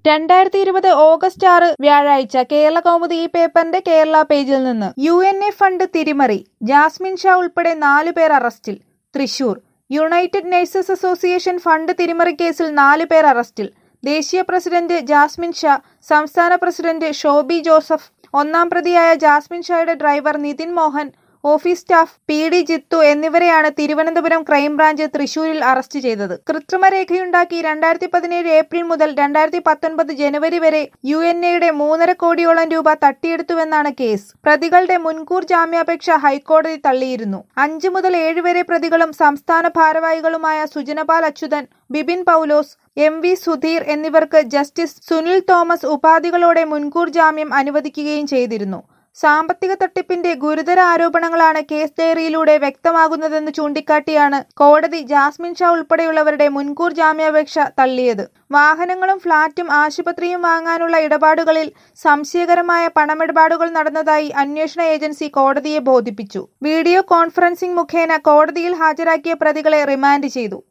രണ്ടായിരത്തി ഇരുപത് ഓഗസ്റ്റ് ആറ് വ്യാഴാഴ്ച കേരള കൗമുദി ഈ പേപ്പറിന്റെ കേരള പേജിൽ നിന്ന് യു എൻ എ ഫണ്ട് തിരിമറി ജാസ്മിൻ ഷാ ഉൾപ്പെടെ നാലു പേർ അറസ്റ്റിൽ Thrissur united nurses association fund തിരിമറി കേസിൽ നാലു പേർ അറസ്റ്റിൽ ദേശീയ പ്രസിഡന്റ് ജാസ്മിൻ ഷാ സംസ്ഥാന പ്രസിഡന്റ് ഷോബി ജോസഫ് ഒന്നാം പ്രതിയായ ജാസ്മിൻ ഷായുടെ driver Nithin Mohan office staff P D Jithu എന്നിവരെയാണ് തിരുവനന്തപുരം ക്രൈംബ്രാഞ്ച് തൃശൂരിൽ അറസ്റ്റ് ചെയ്തത് കൃത്രിമരേഖയുണ്ടാക്കി രണ്ടായിരത്തി പതിനേഴ് ഏപ്രിൽ മുതൽ രണ്ടായിരത്തി പത്തൊൻപത് ജനുവരി വരെ യു എൻ എയുടെ മൂന്നര കോടിയോളം രൂപ തട്ടിയെടുത്തുവെന്നാണ് കേസ് പ്രതികളുടെ മുൻകൂർ ജാമ്യാപേക്ഷ ഹൈക്കോടതി തള്ളിയിരുന്നു അഞ്ചു മുതൽ ഏഴ് വരെ പ്രതികളും സംസ്ഥാന ഭാരവാഹികളുമായ സുജനപാൽ അച്യുതൻ ബിബിൻ പൗലോസ് എം വി സുധീർ എന്നിവർക്ക് ജസ്റ്റിസ് സുനിൽ തോമസ് ഉപാധികളോടെ മുൻകൂർ ജാമ്യം അനുവദിക്കുകയും ചെയ്തിരുന്നു സാമ്പത്തിക തട്ടിപ്പിന്റെ ഗുരുതര ആരോപണങ്ങളാണ് കേസ് ഡയറിയിലൂടെ വ്യക്തമാകുന്നതെന്ന് ചൂണ്ടിക്കാട്ടിയാണ് കോടതി ജാസ്മിൻ ഷാ ഉൾപ്പെടെയുള്ളവരുടെ മുൻകൂർ ജാമ്യാപേക്ഷ തള്ളിയത് വാഹനങ്ങളും ഫ്ളാറ്റും ആശുപത്രിയും വാങ്ങാനുള്ള ഇടപാടുകളിൽ സംശയകരമായ പണമിടപാടുകൾ നടന്നതായി അന്വേഷണ ഏജൻസി കോടതിയെ ബോധിപ്പിച്ചു വീഡിയോ കോൺഫറൻസിംഗ് മുഖേന കോടതിയിൽ ഹാജരാക്കിയ പ്രതികളെ റിമാൻഡ് ചെയ്തു